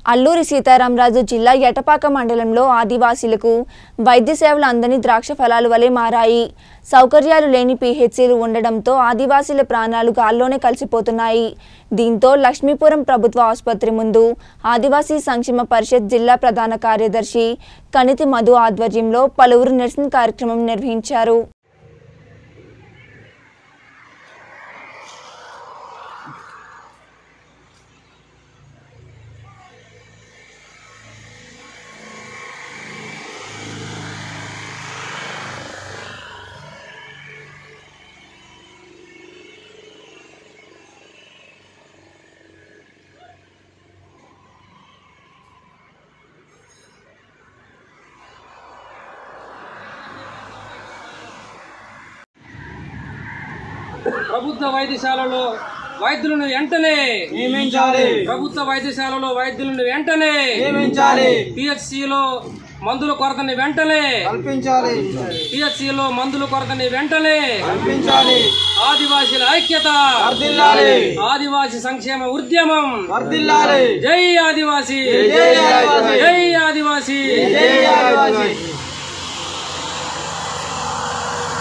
అల్లూరి సీతారామరాజు జిల్లా ఎటపాక మండలంలో ఆదివాసీలకు వైద్య సేవలు అందని ద్రాక్ష ఫలాలు వలె మారాయి సౌకర్యాలు లేని పీహెచ్సీలు ఉండడంతో ఆదివాసీల ప్రాణాలు గాల్లోనే కలిసిపోతున్నాయి దీంతో లక్ష్మీపురం ప్రభుత్వ ఆసుపత్రి ముందు ఆదివాసీ సంక్షేమ పరిషత్ జిల్లా ప్రధాన కార్యదర్శి కనితి మధు ఆధ్వర్యంలో పలువురు నిరసన కార్యక్రమం నిర్వహించారు ప్రభుత్వ వైద్యశాలలో వైద్యులను వెంటనే నియమించాలి ప్రభుత్వ వైద్యశాలలో వైద్యులను వెంటనే నియమించాలి పిహెచ్సిలో మందుల కొరతని వెంటనే కల్పించాలి పిహెచ్సిలో మందుల కొరతని వెంటనే కల్పించాలి ఆదివాసీల ఐక్యత వర్ధిల్లాలి ఆదివాసీ సంక్షేమ ఉద్యమం వర్ధిల్లాలి జై ఆదివాసీ జై ఆదివాసీ. జై ఆదివాసీ జై ఆదివాసీ